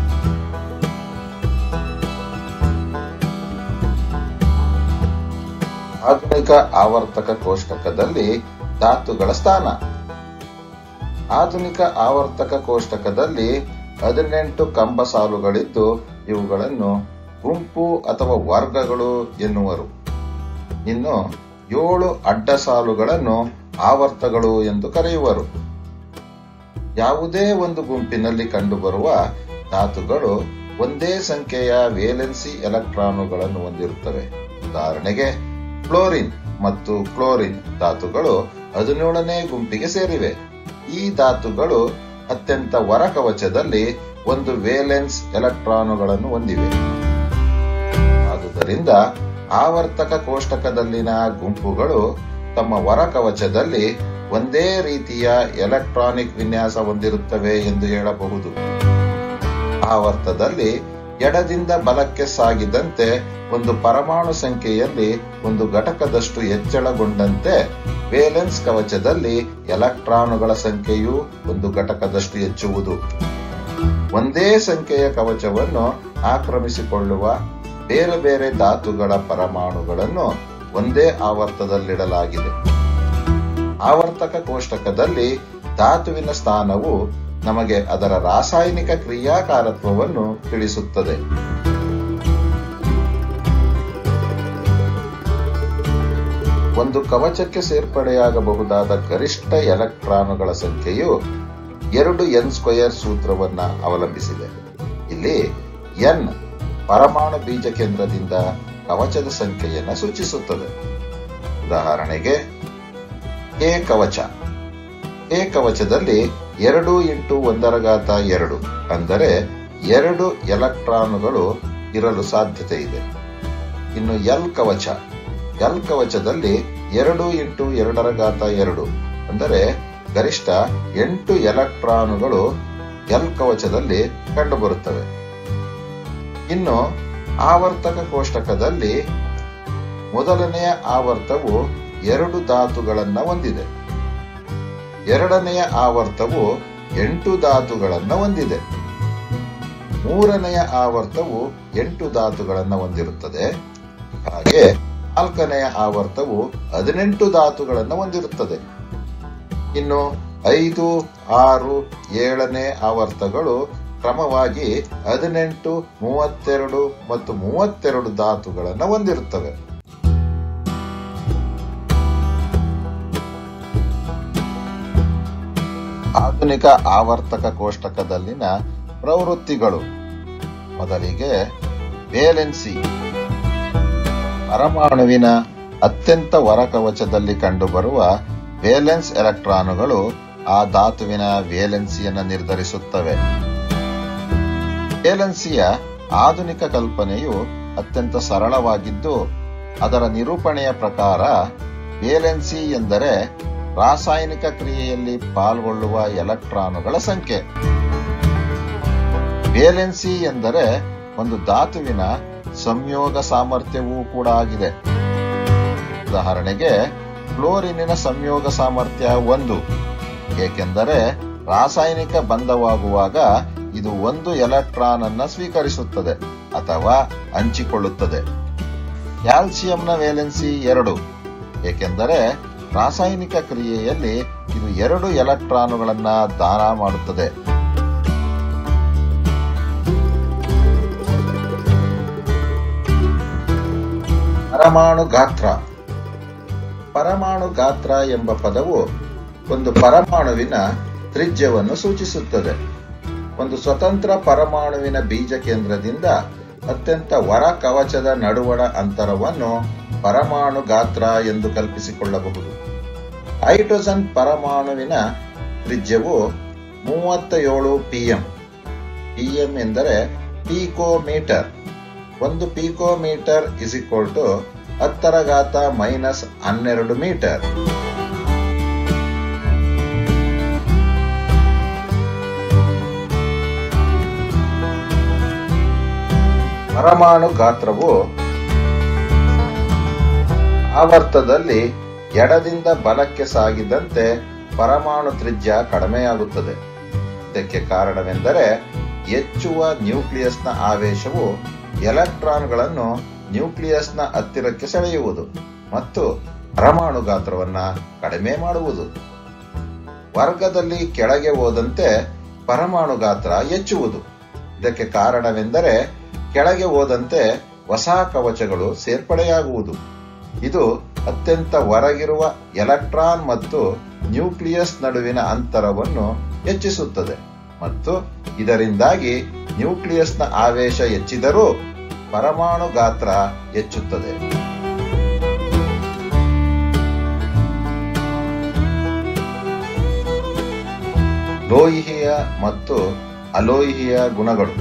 ಆಧುನಿಕ ಆವರ್ತಕ ಕೋಷ್ಟಕದಲ್ಲಿ ಧಾತುಗಳ ಸ್ಥಾನ ಆಧುನಿಕ ಆವರ್ತಕ ಕೋಷ್ಟಕದಲ್ಲಿ ಹದಿನೆಂಟು ಕಂಬ ಸಾಲುಗಳಿದ್ದು ಇವುಗಳನ್ನು ಗುಂಪು ಅಥವಾ ವರ್ಗಗಳು ಎನ್ನುವರು ಇನ್ನು ಏಳು ಅಡ್ಡ ಸಾಲುಗಳನ್ನು ಆವರ್ತಗಳು ಎಂದು ಕರೆಯುವರು ಯಾವುದೇ ಒಂದು ಗುಂಪಿನಲ್ಲಿ ಕಂಡುಬರುವ ಧಾತುಗಳು ಒಂದೇ ಸಂಖ್ಯೆಯ ವೇಲೆನ್ಸಿ ಎಲೆಕ್ಟ್ರಾನುಗಳನ್ನು ಹೊಂದಿರುತ್ತವೆ ಉದಾಹರಣೆಗೆ ಫ್ಲೋರಿನ್ ಮತ್ತು ಕ್ಲೋರಿನ್ ಧಾತುಗಳು ಹದಿನೇಳನೇ ಗುಂಪಿಗೆ ಸೇರಿವೆ ಈ ಧಾತುಗಳು ಅತ್ಯಂತ ಹೊರಕವಚದಲ್ಲಿ ಒಂದು ವೇಲೆನ್ಸ್ ಎಲೆಕ್ಟ್ರಾನುಗಳನ್ನು ಹೊಂದಿವೆ ಆದುದರಿಂದ ಆವರ್ತಕ ಕೋಷ್ಟಕದಲ್ಲಿನ ಗುಂಪುಗಳು ತಮ್ಮ ಹೊರಕವಚದಲ್ಲಿ ಒಂದೇ ರೀತಿಯ ಎಲೆಕ್ಟ್ರಾನಿಕ್ ವಿನ್ಯಾಸ ಹೊಂದಿರುತ್ತವೆ ಎಂದು ಹೇಳಬಹುದು ಆವರ್ತದಲ್ಲಿ ಎಡದಿಂದ ಬಲಕ್ಕೆ ಸಾಗಿದಂತೆ ಒಂದು ಪರಮಾಣು ಸಂಖ್ಯೆಯಲ್ಲಿ ಒಂದು ಘಟಕದಷ್ಟು ಹೆಚ್ಚಳಗೊಂಡಂತೆ ವೇಲೆನ್ಸ್ ಕವಚದಲ್ಲಿ ಎಲೆಕ್ಟ್ರಾನುಗಳ ಸಂಖ್ಯೆಯು ಒಂದು ಘಟಕದಷ್ಟು ಹೆಚ್ಚುವುದು ಒಂದೇ ಸಂಖ್ಯೆಯ ಕವಚವನ್ನು ಆಕ್ರಮಿಸಿಕೊಳ್ಳುವ ಬೇರೆ ಬೇರೆ ಧಾತುಗಳ ಪರಮಾಣುಗಳನ್ನು ಒಂದೇ ಆವರ್ತದಲ್ಲಿಡಲಾಗಿದೆ ಆವರ್ತಕ ಕೋಷ್ಟಕದಲ್ಲಿ ಧಾತುವಿನ ಸ್ಥಾನವು ನಮಗೆ ಅದರ ರಾಸಾಯನಿಕ ಕ್ರಿಯಾಕಾರತ್ವವನ್ನು ತಿಳಿಸುತ್ತದೆ ಒಂದು ಕವಚಕ್ಕೆ ಸೇರ್ಪಡೆಯಾಗಬಹುದಾದ ಗರಿಷ್ಠ ಎಲೆಕ್ಟ್ರಾನುಗಳ ಸಂಖ್ಯೆಯು ಎರಡು ಎನ್ ಸ್ಕ್ವಯರ್ ಸೂತ್ರವನ್ನ ಅವಲಂಬಿಸಿದೆ ಇಲ್ಲಿ ಎನ್ ಪರಮಾಣು ಬೀಜ ಕೇಂದ್ರದಿಂದ ಕವಚದ ಸಂಖ್ಯೆಯನ್ನು ಸೂಚಿಸುತ್ತದೆ ಉದಾಹರಣೆಗೆ ಎ ಕವಚ ಎ ಕವಚದಲ್ಲಿ ಎರಡು ಇಂಟು ಒಂದರ ಘಾತ ಎರಡು ಅಂದರೆ ಎರಡು ಎಲೆಕ್ಟ್ರಾನುಗಳು ಇರಲು ಸಾಧ್ಯತೆ ಇದೆ ಇನ್ನು ಎಲ್ ಕವಚ ಎಲ್ ಕವಚದಲ್ಲಿ ಎರಡು ಇಂಟು ಎರಡರ ಘಾತ ಎರಡು ಅಂದರೆ ಗರಿಷ್ಠ ಎಂಟು ಎಲೆಕ್ಟ್ರಾನುಗಳು ಎಲ್ ಕವಚದಲ್ಲಿ ಕಂಡುಬರುತ್ತವೆ ಇನ್ನು ಆವರ್ತಕ ಕೋಷ್ಟಕದಲ್ಲಿ ಮೊದಲನೆಯ ಆವರ್ತವು ಎರಡು ಧಾತುಗಳನ್ನ ಹೊಂದಿದೆ ಎರಡನೆಯ ಆವರ್ತವು ಎಂಟು ಧಾತುಗಳನ್ನ ಹೊಂದಿದೆ ಮೂರನೆಯ ಆವರ್ತವು ಎಂಟು ಧಾತುಗಳನ್ನ ಹೊಂದಿರುತ್ತದೆ ಹಾಗೆ ನಾಲ್ಕನೆಯ ಆವರ್ತವು ಹದಿನೆಂಟು ಧಾತುಗಳನ್ನು ಹೊಂದಿರುತ್ತದೆ ಇನ್ನು ಐದು ಆರು ಏಳನೇ ಆವರ್ತಗಳು ಕ್ರಮವಾಗಿ ಹದಿನೆಂಟು ಮೂವತ್ತೆರಡು ಮತ್ತು ಮೂವತ್ತೆರಡು ಧಾತುಗಳನ್ನು ಹೊಂದಿರುತ್ತವೆ ಆಧುನಿಕ ಆವರ್ತಕ ಕೋಷ್ಟಕದಲ್ಲಿನ ಪ್ರವೃತ್ತಿಗಳು ಮೊದಲಿಗೆ ವೇಲೆನ್ಸಿ ಪರಮಾಣುವಿನ ಅತ್ಯಂತ ಹೊರಕವಚದಲ್ಲಿ ಕಂಡುಬರುವ ವೇಲೆನ್ಸ್ ಎಲೆಕ್ಟ್ರಾನುಗಳು ಆ ಧಾತುವಿನ ವೇಲೆನ್ಸಿಯನ್ನು ನಿರ್ಧರಿಸುತ್ತವೆ ವೇಲೆನ್ಸಿಯ ಆಧುನಿಕ ಕಲ್ಪನೆಯು ಅತ್ಯಂತ ಸರಳವಾಗಿದ್ದು ಅದರ ನಿರೂಪಣೆಯ ಪ್ರಕಾರ ವೇಲೆನ್ಸಿ ಎಂದರೆ ರಾಸಾಯನಿಕ ಕ್ರಿಯೆಯಲ್ಲಿ ಪಾಲ್ಗೊಳ್ಳುವ ಎಲೆಕ್ಟ್ರಾನುಗಳ ಸಂಖ್ಯೆ ವೇಲೆನ್ಸಿ ಎಂದರೆ ಒಂದು ಧಾತುವಿನ ಸಂಯೋಗ ಸಾಮರ್ಥ್ಯವೂ ಕೂಡ ಆಗಿದೆ ಉದಾಹರಣೆಗೆ ಫ್ಲೋರಿನಿನ ಸಂಯೋಗ ಸಾಮರ್ಥ್ಯ ಒಂದು ಏಕೆಂದರೆ ರಾಸಾಯನಿಕ ಬಂಧವಾಗುವಾಗ ಇದು ಒಂದು ಎಲೆಕ್ಟ್ರಾನ್ ಅನ್ನ ಸ್ವೀಕರಿಸುತ್ತದೆ ಅಥವಾ ಹಂಚಿಕೊಳ್ಳುತ್ತದೆ ಕ್ಯಾಲ್ಸಿಯಂನ ವೇಲೆನ್ಸಿ ಎರಡು ಏಕೆಂದರೆ ರಾಸಾಯನಿಕ ಕ್ರಿಯೆಯಲ್ಲಿ ಇದು ಎರಡು ಎಲೆಕ್ಟ್ರಾನುಗಳನ್ನ ದಾನ ಮಾಡುತ್ತದೆ ಪರಮಾಣು ಗಾತ್ರ ಪರಮಾಣು ಗಾತ್ರ ಎಂಬ ಪದವು ಒಂದು ಪರಮಾಣುವಿನ ತ್ರಿಜ್ಯವನ್ನು ಸೂಚಿಸುತ್ತದೆ ಒಂದು ಸ್ವತಂತ್ರ ಪರಮಾಣುವಿನ ಬೀಜ ಕೇಂದ್ರದಿಂದ ಅತ್ಯಂತ ಹೊರ ಕವಚದ ನಡುವಣ ಅಂತರವನ್ನು ಪರಮಾಣು ಗಾತ್ರ ಎಂದು ಕಲ್ಪಿಸಿಕೊಳ್ಳಬಹುದು ಹೈಡ್ರೋಜನ್ ಪರಮಾಣುವಿನ ತ್ರಿಜ್ಯವು ಮೂವತ್ತ ಏಳು ಪಿಎಂ ಪಿಎಂ ಎಂದರೆ ಪೀಕೋಮೀಟರ್ ಒಂದು ಪೀಕೋಮೀಟರ್ ಇಸ್ ಈಕ್ವಲ್ ಟು ಹತ್ತರ ಘಾತ ಮೈನಸ್ ಹನ್ನೆರಡು ಮೀಟರ್ ಪರಮಾಣು ಗಾತ್ರವು ಆವರ್ತದಲ್ಲಿ ಎಡದಿಂದ ಬಲಕ್ಕೆ ಸಾಗಿದಂತೆ ಪರಮಾಣು ತ್ರಿಜ್ಯ ಕಡಿಮೆಯಾಗುತ್ತದೆ ಇದಕ್ಕೆ ಕಾರಣವೆಂದರೆ ಹೆಚ್ಚುವ ನ್ಯೂಕ್ಲಿಯಸ್ನ ಆವೇಶವು ಎಲೆಕ್ಟ್ರಾನ್ಗಳನ್ನು ನ್ಯೂಕ್ಲಿಯಸ್ನ ಹತ್ತಿರಕ್ಕೆ ಸೆಳೆಯುವುದು ಮತ್ತು ಪರಮಾಣು ಗಾತ್ರವನ್ನ ಕಡಿಮೆ ಮಾಡುವುದು ವರ್ಗದಲ್ಲಿ ಕೆಳಗೆ ಹೋದಂತೆ ಪರಮಾಣು ಗಾತ್ರ ಹೆಚ್ಚುವುದು ಇದಕ್ಕೆ ಕಾರಣವೆಂದರೆ ಕೆಳಗೆ ಹೋದಂತೆ ಹೊಸ ಕವಚಗಳು ಸೇರ್ಪಡೆಯಾಗುವುದು ಇದು ಅತ್ಯಂತ ಹೊರಗಿರುವ ಎಲೆಕ್ಟ್ರಾನ್ ಮತ್ತು ನ್ಯೂಕ್ಲಿಯಸ್ ನಡುವಿನ ಅಂತರವನ್ನು ಹೆಚ್ಚಿಸುತ್ತದೆ ಮತ್ತು ಇದರಿಂದಾಗಿ ನ್ಯೂಕ್ಲಿಯಸ್ನ ಆವೇಶ ಹೆಚ್ಚಿದರೂ ಪರಮಾಣು ಗಾತ್ರ ಹೆಚ್ಚುತ್ತದೆ ಲೋಹಿಯ ಮತ್ತು ಅಲೋಹಿಯ ಗುಣಗಳು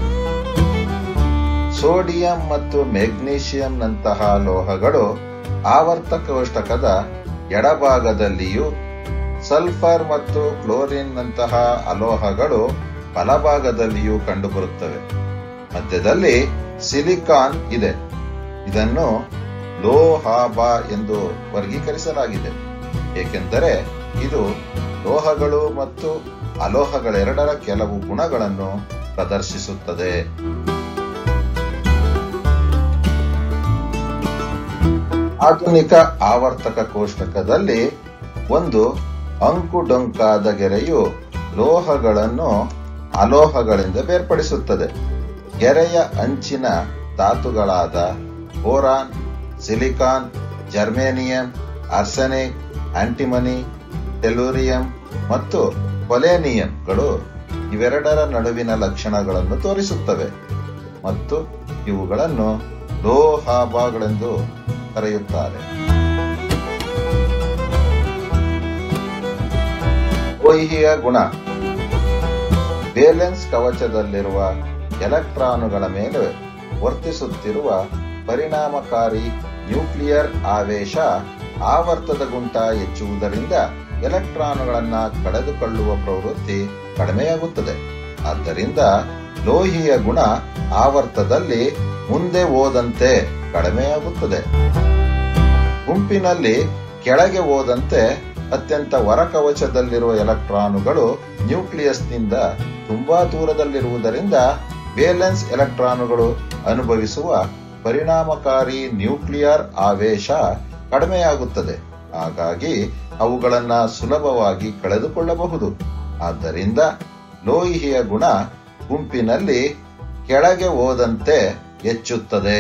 ಸೋಡಿಯಂ ಮತ್ತು ಮೆಗ್ನೀಷಿಯಂನಂತಹ ಲೋಹಗಳು ಆವರ್ತಕ ಕೋಷ್ಟಕದ ಎಡಭಾಗದಲ್ಲಿಯೂ ಸಲ್ಫರ್ ಮತ್ತು ಕ್ಲೋರಿನ್ನಂತಹ ಅಲೋಹಗಳು ಬಲಭಾಗದಲ್ಲಿಯೂ ಕಂಡುಬರುತ್ತವೆ ಮಧ್ಯದಲ್ಲಿ ಸಿಲಿಕಾನ್ ಇದೆ ಇದನ್ನು ಲೋಹಾಬ ಎಂದು ವರ್ಗೀಕರಿಸಲಾಗಿದೆ ಏಕೆಂದರೆ ಇದು ಲೋಹಗಳು ಮತ್ತು ಅಲೋಹಗಳೆರಡರ ಕೆಲವು ಗುಣಗಳನ್ನು ಪ್ರದರ್ಶಿಸುತ್ತದೆ ಆಧುನಿಕ ಆವರ್ತಕ ಕೋಷ್ಟಕದಲ್ಲಿ ಒಂದು ಅಂಕುಡೊಂಕಾದ ಗೆರೆಯು ಲೋಹಗಳನ್ನು ಅಲೋಹಗಳಿಂದ ಬೇರ್ಪಡಿಸುತ್ತದೆ ಗೆರೆಯ ಅಂಚಿನ ಧಾತುಗಳಾದ boron silicon germanium arsenic antimony tellurium ಮತ್ತು ಪೊಲೇನಿಯಂಗಳು ಇವೆರಡರ ನಡುವಿನ ಲಕ್ಷಣಗಳನ್ನು ತೋರಿಸುತ್ತವೆ ಮತ್ತು ಇವುಗಳನ್ನು ಲೋಹಾಬಗಳೆಂದು ಕರೆಯುತ್ತಾರೆ ಲೋಹಿಯ ಗುಣ ವೇಲೆನ್ಸ್ ಕವಚದಲ್ಲಿರುವ ಎಲೆಕ್ಟ್ರಾನುಗಳ ಮೇಲೆ ವರ್ತಿಸುತ್ತಿರುವ ಪರಿಣಾಮಕಾರಿ ನ್ಯೂಕ್ಲಿಯರ್ ಆವೇಶ ಆವರ್ತದ ಗುಂಟ ಹೆಚ್ಚುವುದರಿಂದ ಎಲೆಕ್ಟ್ರಾನುಗಳನ್ನ ಕಳೆದುಕೊಳ್ಳುವ ಪ್ರವೃತ್ತಿ ಕಡಿಮೆಯಾಗುತ್ತದೆ ಆದ್ದರಿಂದ ಲೋಹಿಯ ಗುಣ ಆವರ್ತದಲ್ಲಿ ಮುಂದೆ ಹೋದಂತೆ ಕಡಿಮೆಯಾಗುತ್ತದೆ ಗುಂಪಿನಲ್ಲಿ ಕೆಳಗೆ ಹೋದಂತೆ ಅತ್ಯಂತ ಹೊರಕವಚದಲ್ಲಿರುವ ಎಲೆಕ್ಟ್ರಾನುಗಳು ನ್ಯೂಕ್ಲಿಯಸ್ನಿಂದ ತುಂಬಾ ದೂರದಲ್ಲಿರುವುದರಿಂದ ವೇಲೆನ್ಸ್ ಎಲೆಕ್ಟ್ರಾನುಗಳು ಅನುಭವಿಸುವ ಪರಿಣಾಮಕಾರಿ ನ್ಯೂಕ್ಲಿಯರ್ ಆವೇಶ ಕಡಿಮೆಯಾಗುತ್ತದೆ ಹಾಗಾಗಿ ಅವುಗಳನ್ನ ಸುಲಭವಾಗಿ ಕಳೆದುಕೊಳ್ಳಬಹುದು ಆದ್ದರಿಂದ ಲೋಹಿಯ ಗುಣ ಗುಂಪಿನಲ್ಲಿ ಕೆಳಗೆ ಹೋದಂತೆ ಹೆಚ್ಚುತ್ತದೆ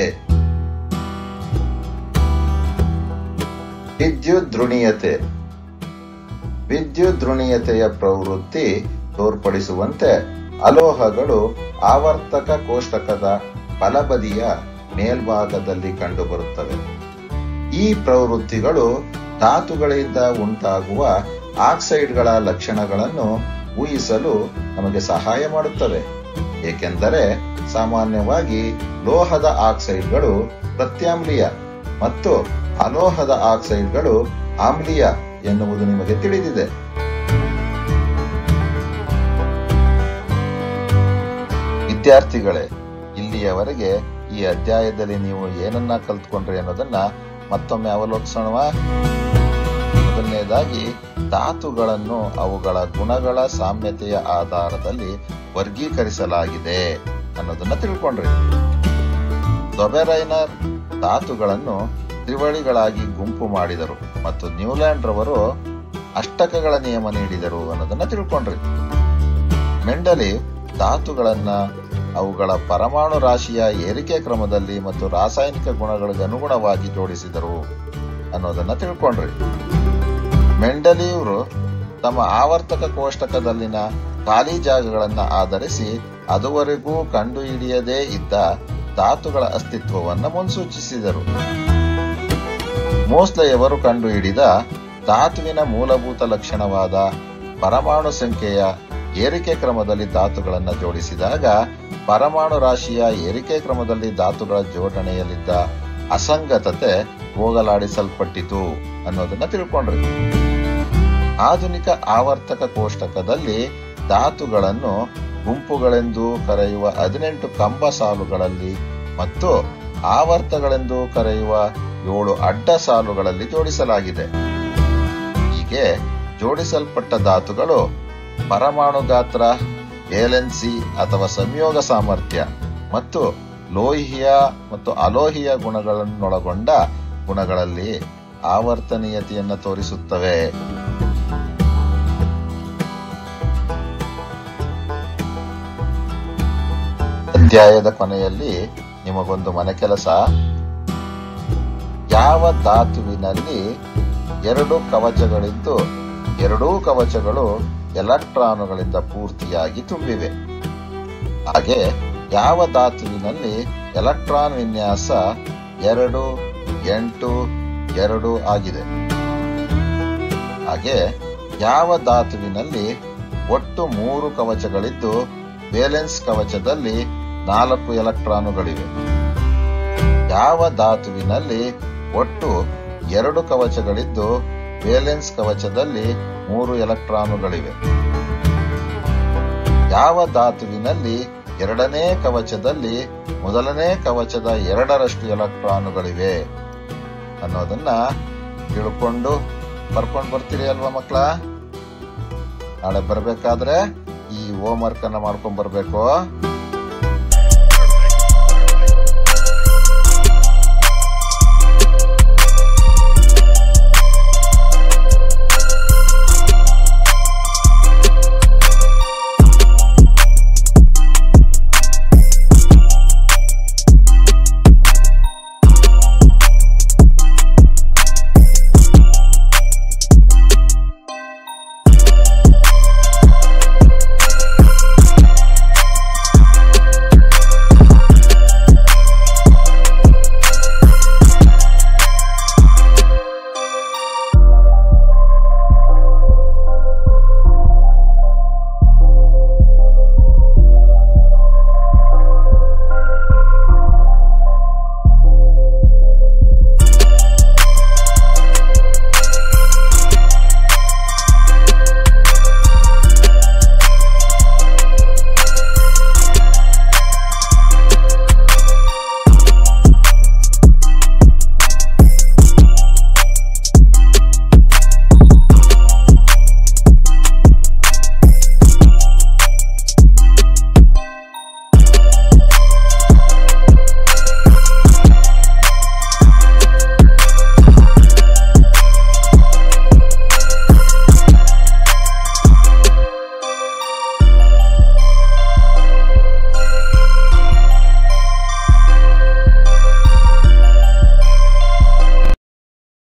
ವಿದ್ಯುದ್ರುಣೀಯತೆ ವಿದ್ಯುದ್ರುಣೀಯತೆಯ ಪ್ರವೃತ್ತಿ ತೋರ್ಪಡಿಸುವಂತೆ ಅಲೋಹಗಳು ಆವರ್ತಕ ಕೋಷ್ಟಕದ ಬಲಬದಿಯ ಮೇಲ್ಭಾಗದಲ್ಲಿ ಕಂಡುಬರುತ್ತವೆ ಈ ಪ್ರವೃತ್ತಿಗಳು ಧಾತುಗಳಿಂದ ಉಂಟಾಗುವ ಆಕ್ಸೈಡ್ಗಳ ಲಕ್ಷಣಗಳನ್ನು ಊಹಿಸಲು ನಮಗೆ ಸಹಾಯ ಮಾಡುತ್ತವೆ ಏಕೆಂದರೆ ಸಾಮಾನ್ಯವಾಗಿ ಲೋಹದ ಆಕ್ಸೈಡ್ಗಳು ಪ್ರತ್ಯಾಮ್ಲೀಯ ಮತ್ತು ಅಲೋಹದ ಆಕ್ಸೈಡ್ಗಳು ಆಮ್ಲೀಯ ಎನ್ನುವುದು ನಿಮಗೆ ತಿಳಿದಿದೆ ವಿದ್ಯಾರ್ಥಿಗಳೇ ಇಲ್ಲಿಯವರೆಗೆ ಈ ಅಧ್ಯಾಯದಲ್ಲಿ ನೀವು ಏನನ್ನ ಕಲ್ತ್ಕೊಂಡ್ರಿ ಅನ್ನೋದನ್ನ ಮತ್ತೊಮ್ಮೆ ಅವಲೋಕಿಸೋಣವಾ ಮೊದಲನೇದಾಗಿ ಧಾತುಗಳನ್ನು ಅವುಗಳ ಗುಣಗಳ ಸಾಮ್ಯತೆಯ ಆಧಾರದಲ್ಲಿ ವರ್ಗೀಕರಿಸಲಾಗಿದೆ ಅನ್ನೋದನ್ನ ತಿಳ್ಕೊಂಡ್ರಿ ದೊಬೆರೈನರ್ ಧಾತುಗಳನ್ನು ತ್ರಿವಳಿಗಳಾಗಿ ಗುಂಪು ಮಾಡಿದರು ಮತ್ತು ನ್ಯೂಲ್ಯಾಂಡ್ ರವರು ಅಷ್ಟಕಗಳ ನಿಯಮ ನೀಡಿದರು ಅನ್ನೋದನ್ನ ತಿಳ್ಕೊಂಡ್ರಿ ಮೆಂಡಲಿ ಧಾತುಗಳನ್ನ ಅವುಗಳ ಪರಮಾಣು ರಾಶಿಯ ಏರಿಕೆ ಕ್ರಮದಲ್ಲಿ ಮತ್ತು ರಾಸಾಯನಿಕ ಗುಣಗಳಿಗೆ ಅನುಗುಣವಾಗಿ ಜೋಡಿಸಿದರು ಅನ್ನೋದನ್ನ ತಿಳ್ಕೊಂಡ್ರಿ ಮೆಂಡಲಿಯವರು ತಮ್ಮ ಆವರ್ತಕ ಕೋಷ್ಟಕದಲ್ಲಿನ ಖಾಲಿ ಜಾಗಗಳನ್ನ ಆಧರಿಸಿ ಅದುವರೆಗೂ ಕಂಡುಹಿಡಿಯದೇ ಇದ್ದ ಧಾತುಗಳ ಅಸ್ತಿತ್ವವನ್ನು ಮುನ್ಸೂಚಿಸಿದರು ಮೋಸ್ಲೆಯವರು ಕಂಡುಹಿಡಿದ ಧಾತುವಿನ ಮೂಲಭೂತ ಲಕ್ಷಣವಾದ ಪರಮಾಣು ಸಂಖ್ಯೆಯ ಏರಿಕೆ ಕ್ರಮದಲ್ಲಿ ಧಾತುಗಳನ್ನು ಜೋಡಿಸಿದಾಗ ಪರಮಾಣು ರಾಶಿಯ ಏರಿಕೆ ಕ್ರಮದಲ್ಲಿ ಧಾತುಗಳ ಜೋಡಣೆಯಲ್ಲಿದ್ದ ಅಸಂಗತತೆ ಹೋಗಲಾಡಿಸಲ್ಪಟ್ಟಿತು ಅನ್ನೋದನ್ನ ತಿಳ್ಕೊಂಡ್ರಿ ಆಧುನಿಕ ಆವರ್ತಕ ಕೋಷ್ಟಕದಲ್ಲಿ ಧಾತುಗಳನ್ನು ಗುಂಪುಗಳೆಂದು ಕರೆಯುವ ಹದಿನೆಂಟು ಕಂಬ ಸಾಲುಗಳಲ್ಲಿ ಮತ್ತು ಆವರ್ತಗಳೆಂದು ಕರೆಯುವ ಏಳು ಅಡ್ಡ ಸಾಲುಗಳಲ್ಲಿ ಜೋಡಿಸಲಾಗಿದೆ ಹೀಗೆ ಜೋಡಿಸಲ್ಪಟ್ಟ ಧಾತುಗಳು ಪರಮಾಣು ಗಾತ್ರ ವೇಲೆನ್ಸಿ ಅಥವಾ ಸಂಯೋಗ ಸಾಮರ್ಥ್ಯ ಮತ್ತು ಲೋಹಿಯ ಮತ್ತು ಅಲೋಹಿಯ ಗುಣಗಳನ್ನೊಳಗೊಂಡ ಗುಣಗಳಲ್ಲಿ ಆವರ್ತನೀಯತೆಯನ್ನು ತೋರಿಸುತ್ತವೆ ಅಧ್ಯಾಯದ ಕೊನೆಯಲ್ಲಿ ನಿಮಗೊಂದು ಮನೆ ಕೆಲಸ ಯಾವ ಧಾತುವಿನಲ್ಲಿ ಎರಡು ಕವಚಗಳಿದ್ದು ಎರಡೂ ಕವಚಗಳು ಎಲೆಕ್ಟ್ರಾನುಗಳಿಂದ ಪೂರ್ತಿಯಾಗಿ ತುಂಬಿವೆ ಹಾಗೆ ಯಾವ ಧಾತುವಿನಲ್ಲಿ ಎಲೆಕ್ಟ್ರಾನ್ ವಿನ್ಯಾಸ ಎರಡು ಎಂಟು ಎರಡು ಆಗಿದೆ ಹಾಗೆ ಯಾವ ಧಾತುವಿನಲ್ಲಿ ಒಟ್ಟು ಮೂರು ಕವಚಗಳಿದ್ದು ವೇಲೆನ್ಸ್ ಕವಚದಲ್ಲಿ ನಾಲ್ಕು ಎಲೆಕ್ಟ್ರಾನುಗಳಿವೆ ಯಾವ ಧಾತುವಿನಲ್ಲಿ ಒಟ್ಟು ಎರಡು ಕವಚಗಳಿದ್ದು ವೇಲೆನ್ಸ್ ಕವಚದಲ್ಲಿ ಮೂರು ಎಲೆಕ್ಟ್ರಾನುಗಳಿವೆ ಯಾವ ಧಾತುವಿನಲ್ಲಿ ಎರಡನೇ ಕವಚದಲ್ಲಿ ಮೊದಲನೇ ಕವಚದ ಎರಡರಷ್ಟು ಎಲೆಕ್ಟ್ರಾನುಗಳಿವೆ ಅನ್ನೋದನ್ನ ತಿಳ್ಕೊಂಡು ಬರ್ಕೊಂಡು ಬರ್ತೀರಿ ಅಲ್ವಾ ಮಕ್ಕಳ ನಾಳೆ ಬರ್ಬೇಕಾದ್ರೆ ಈ ಹೋಮ್ ವರ್ಕ್ ಅನ್ನ ಮಾಡ್ಕೊಂಡ್ ಬರ್ಬೇಕು